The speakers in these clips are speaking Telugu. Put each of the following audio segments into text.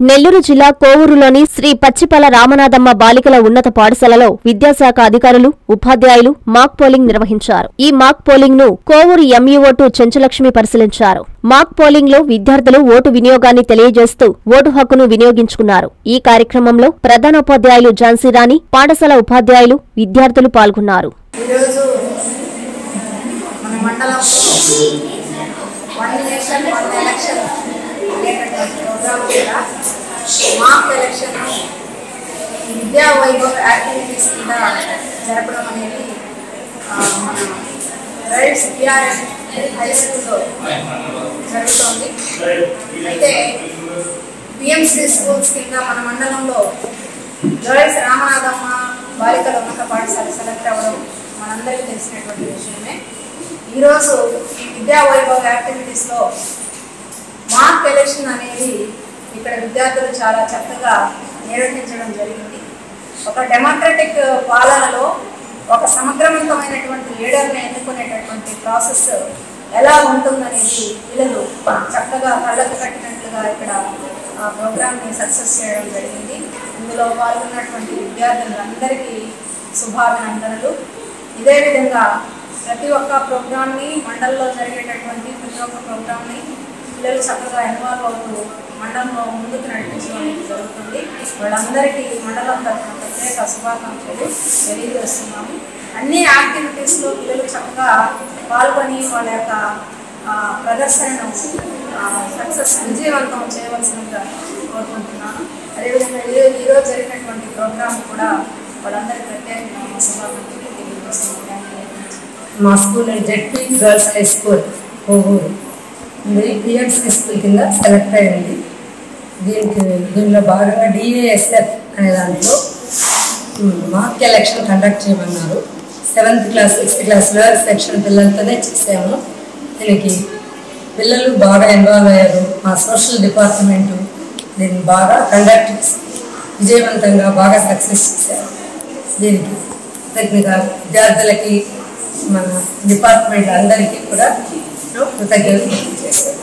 నెల్లూరు జిల్లా కోవూరులోని శ్రీ పచ్చిపల రామనాథమ్మ బాలికల ఉన్నత పాఠశాలలో విద్యాశాఖ అధికారులు ఉపాధ్యాయులు మాక్ పోలింగ్ నిర్వహించారు ఈ మాక్ పోలింగ్ ను కోవూరు ఎంఈఓటు చెంచులక్ష్మి పరిశీలించారు మాక్ పోలింగ్ లో విద్యార్థులు ఓటు వినియోగాన్ని తెలియజేస్తూ ఓటు హక్కును వినియోగించుకున్నారు ఈ కార్యక్రమంలో ప్రధానోపాధ్యాయులు ఝాన్సీరాణి పాఠశాల ఉపాధ్యాయులు విద్యార్థులు పాల్గొన్నారు ఈరోజు మన మండలంలో వన్ నేషన్ వన్ ఎలక్షన్ అనేటటువంటి ప్రోగ్రామ్ కూడా మాక్ ఎలక్షన్ ఈ విద్యా వైభవ్ యాక్టివిటీస్ కింద జరపడం అనేది ఆ, మన రైడ్స్ బిఆర్ఎం హై స్కూల్లో జరుగుతోంది అయితే పిఎంసీ స్కూల్స్ కింద మన మండలంలో జోయస్ రామనాథమ్మ బాలికల ఉన్నత పాఠశాల సెలెక్ట్ అవ్వడం మనందరికీ తెలిసినటువంటి విషయమే ఈరోజు ఈ విద్యా వైభవ్ యాక్టివిటీస్లో మార్క్ ఎలక్షన్ అనేది ఇక్కడ విద్యార్థులు చాలా చక్కగా నిర్వహించడం జరిగింది ఒక డెమోక్రటిక్ పాలనలో ఒక సమగ్రవంతమైనటువంటి లీడర్ని ఎన్నుకునేటటువంటి ప్రాసెస్ ఎలా ఉంటుందనేది పిల్లలు చక్కగా కళ్ళకు కట్టినట్లుగా ఇక్కడ ఆ ప్రోగ్రామ్ని సక్సెస్ చేయడం జరిగింది ఇందులో పాల్గొన్నటువంటి విద్యార్థులందరికీ శుభాభినందనలు ఇదే విధంగా ప్రతి ఒక్క ప్రోగ్రామ్ని మండలంలో జరిగేటటువంటి ప్రతి ఒక్క ప్రోగ్రామ్ని పిల్లలు చక్కగా ఇన్వాల్వ్ అవుతూ మండలంలో ముందుకు నడిపించడం అనేది జరుగుతుంది వాళ్ళందరికీ మండలం తరఫున ప్రత్యేక శుభాకాంక్షలు తెలియజేస్తున్నాము అన్ని యాక్టివిటీస్లో పిల్లలు చక్కగా పాల్గొని వాళ్ళ యొక్క ఆ, ప్రదర్శనను సక్సెస్ విజయవంతం చేయవలసిందిగా కోరుకుంటున్నాను అదేవిధంగా ఈ- ఈరోజు జరిగినటువంటి ప్రోగ్రామ్ కూడా వాళ్ళందరికీ ప్రత్యేకంగా శుభాకాంక్షలు తెలియజేస్తున్నాను మా school ZP girls high school Kovur ఇది పిఎంసీ స్కూల్ కింద సెలెక్ట్ అయింది దీనికి దీనిలో భాగంగా డిఏఎస్ఎఫ్ అనే దాంట్లో మార్క్ ఎలక్షన్ కండక్ట్ చేయమన్నారు seventh class sixth class lower section పిల్లలతోనే చేసాము దీనికి పిల్లలు బాగా ఇన్వాల్వ్ అయ్యారు మా సోషల్ డిపార్ట్మెంటు దీన్ని బాగా కండక్ట్ చేసి విజయవంతంగా బాగా సక్సెస్ చేశారు దీనికి కృతజ్ఞత విద్యార్థులకి మన డిపార్ట్మెంట్ అందరికీ కూడా కృతజ్ఞతలు చేశారు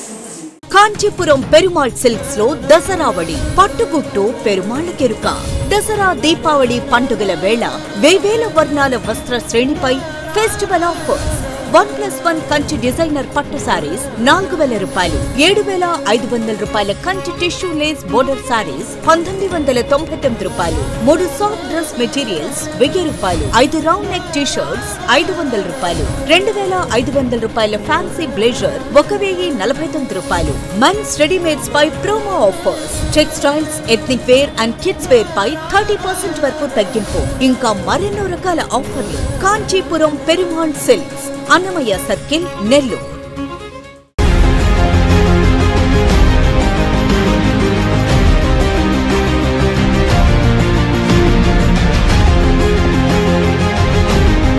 కాంచీపురం పెరుమాళ్ సిల్క్స్ లో దసరావళి పట్టుగుట్టు పెరుమాళ్ కెరుక దసరా దీపావళి పండుగల వేళ వేవేల వర్ణాల వస్త్ర శ్రేణిపై festival offers one plus one Kanchi designer పట్టు సారీస్ నాలుగు వేల రూపాయలు ఏడు వేల ఐదు వందల రూపాయల Kanchi tissue lace border saris పంతొమ్మిది వందల తొంభై తొమ్మిది రూపాయలు మూడు సాఫ్ట్ డ్రెస్ మెటీరియల్స్ వెయ్యి రూపాయలు ఐదు రౌండ్ నెక్ టీ షర్ట్స్ ఐదు వందల రూపాయలు రెండు వేల ఐదు వందల రూపాయల ఫ్యాన్సీ బ్లేజర్ ఒక వెయ్యి నలభై తొమ్మిది రూపాయలు మెన్స్ రెడీమేడ్స్ పై promo offers textiles ethnic wear and kids wear పై థర్టీ పర్సెంట్ వరకు తగ్గింపు ఇంకా మరెన్నో రకాల ఆఫర్లు కాంచీపురం పెరుమాళ్ సిల్క్స్ అన్నమయ్య సర్కిల్ నెల్లూరు